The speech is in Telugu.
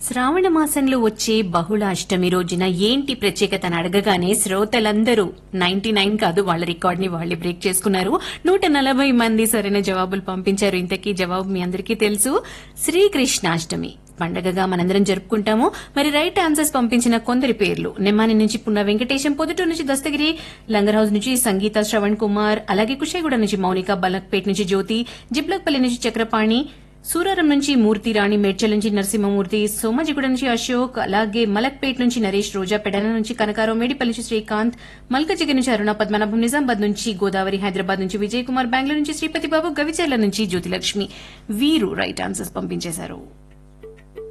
శ్రావణ మాసంలో వచ్చే బహుళ అష్టమి రోజున ఏంటి ప్రత్యేకత అని అడగగానే శ్రోతలందరూ నైన్టీ నైన్ కాదు వాళ్ళ రికార్డ్ ని వాళ్ళే బ్రేక్ చేసుకున్నారు నూట నలభై మంది సరైన జవాబులు పంపించారు ఇంతకీ జవాబు మీ అందరికీ తెలుసు శ్రీకృష్ణాష్టమి పండగగా మనందరం జరుపుకుంటాము మరి రైట్ ఆన్సర్స్ పంపించిన కొందరి పేర్లు నెమ్మాని నుంచి పున్న వెంకటేశం పొదుటూరు నుంచి దస్తగిరి లంగర్హౌస్ నుంచి సంగీత శ్రవణ్ కుమార్ అలాగే కుషాయిగూడ నుంచి మౌనిక బలక్పేట్ నుంచి జ్యోతి జిబ్లక్పల్లి నుంచి చక్రపాణి సూరారం నుంచి మూర్తి రాణి మేడ్చల్ నుంచి నరసింహమూర్తి సోమాజిగూడ నుంచి అశోక్ అలాగే మలక్పేట్ నుంచి నరేష్ రోజా పెడన నుంచి కనకారావు మేడిపల్లి నుంచి శ్రీకాంత్ మల్కజిగి నుంచి అరుణ పద్మనాభం నిజామాబాద్ నుంచి గోదావరి హైదరాబాద్ నుంచి విజయ్ కుమార్ బెంగళూరు నుంచి శ్రీపతి బాబు గవిచర్ల నుంచి జ్యోతిలక్ష్మి వీరు రైట్ ఆన్సర్స్ పంపించేశారు